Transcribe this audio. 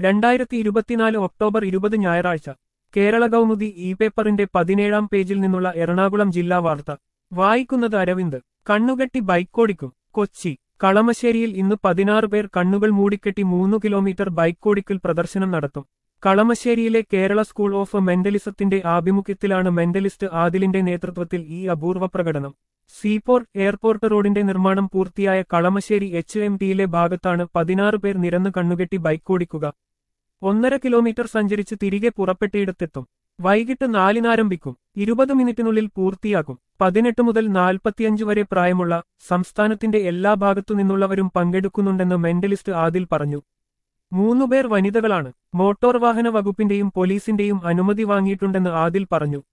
രണ്ടായിരത്തി ഇരുപത്തിനാല് ഒക്ടോബർ ഇരുപത് ഞായറാഴ്ച കേരള കൗമുദി ഇ പേപ്പറിന്റെ പതിനേഴാം പേജിൽ നിന്നുള്ള എറണാകുളം ജില്ലാ വാർത്ത വായിക്കുന്നത് അരവിന്ദ് കണ്ണുകെട്ടി ബൈക്കോടിക്കും കൊച്ചി കളമശ്ശേരിയിൽ ഇന്ന് പതിനാറ് പേർ കണ്ണുകൾ മൂടിക്കെട്ടി മൂന്നു കിലോമീറ്റർ ബൈക്കോടിക്കൽ പ്രദർശനം നടത്തും കളമശ്ശേരിയിലെ കേരള സ്കൂൾ ഓഫ് മെന്റലിസത്തിന്റെ ആഭിമുഖ്യത്തിലാണ് മെന്റലിസ്റ്റ് ആദിലിന്റെ നേതൃത്വത്തിൽ ഈ അപൂർവ പ്രകടനം സീപോർട്ട് എയർപോർട്ട് റോഡിന്റെ നിർമ്മാണം പൂർത്തിയായ കളമശ്ശേരി എച്ച് എം ടിയിലെ ഭാഗത്താണ് പതിനാറ് പേർ നിരന്ന് കണ്ണുകെട്ടി ബൈക്കോടിക്കുക ഒന്നര കിലോമീറ്റർ സഞ്ചരിച്ച് തിരികെ പുറപ്പെട്ടിടത്തെത്തും വൈകിട്ട് നാലിനാരംഭിക്കും ഇരുപത് മിനിറ്റിനുള്ളിൽ പൂർത്തിയാക്കും പതിനെട്ട് മുതൽ നാൽപ്പത്തിയഞ്ച് വരെ പ്രായമുള്ള സംസ്ഥാനത്തിന്റെ എല്ലാ ഭാഗത്തു നിന്നുള്ളവരും പങ്കെടുക്കുന്നുണ്ടെന്ന് മെന്റലിസ്റ്റ് ആദിൽ പറഞ്ഞു മൂന്നുപേർ വനിതകളാണ് മോട്ടോർ വാഹന വകുപ്പിന്റെയും പോലീസിന്റെയും അനുമതി വാങ്ങിയിട്ടുണ്ടെന്ന് ആദിൽ പറഞ്ഞു